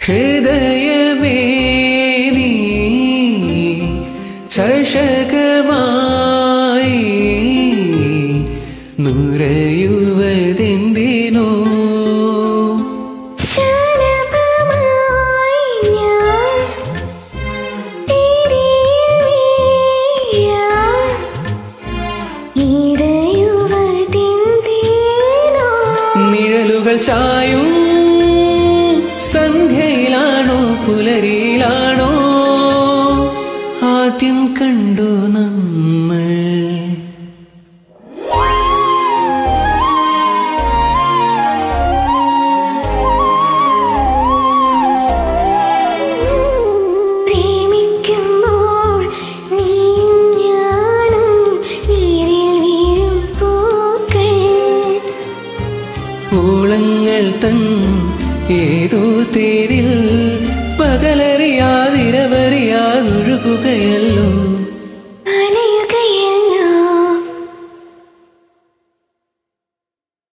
ഹൃദയമേ നീ ചഷകമായി നുരയുവതെന്തിനോ ശലഭമായി ഞാൻ തിരിയിൽ വീഴാൻ ഇടയുവതെന്തിനോ നിഴലുകൾ ചായും സന്ധ്യയിലാണോ പുലരിയിലാണോ ആദ്യം കണ്ടു നമ്മൾ പ്രേമിക്കുമ്പോൾ നീയും ഞാനും നീരിൽ വീഴും പൂക്കൾ പൂളങ്ങൾ തൻ ഏതോ തേരിൽ പകലറിയാതിരവറിയാതൊഴുകുകയല്ല